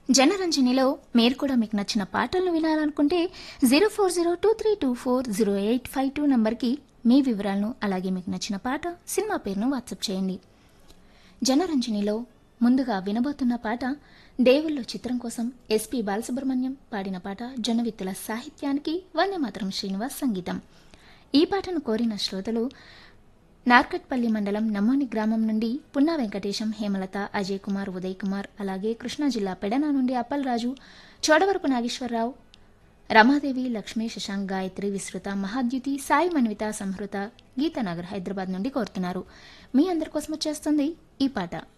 జనరంజనిలో మీరు కూడా మీకు నచ్చిన పాటలను వినాలనుకుంటే zero four zero two three two four zero eight five two నంబర్కి మీ వివరాలను అలాగే మీకు నచ్చిన పాట సినిమా పేరును వాట్సాప్ చేయండి జనరంజనిలో ముందుగా వినబోతున్న పాట దేవుళ్ళు చిత్రం కోసం ఎస్పి బాలసుబ్రహ్మణ్యం పాడిన పాట జొన్నవిత్తుల సాహిత్యానికి వందే మాత్రం శ్రీనివాస్ సంగీతం ఈ పాటను కోరిన శ్రోతలు నార్కట్పల్లి మండలం నమ్మని గ్రామం నుండి పున్నా వెంకటేశం హేమలత అజయ్ కుమార్ ఉదయ్ కుమార్ అలాగే కృష్ణా జిల్లా పెడన నుండి అప్పలరాజు చోడవరపు నాగేశ్వరరావు రమాదేవి లక్ష్మీ శశాంక్ గాయత్రి విస్తృత మహాద్యుతి సాయి మన్విత సంహృత గీతానగర్ హైదరాబాద్ నుండి కోరుతున్నారు మీ అందరి కోసం వచ్చేస్తుంది ఈ పాట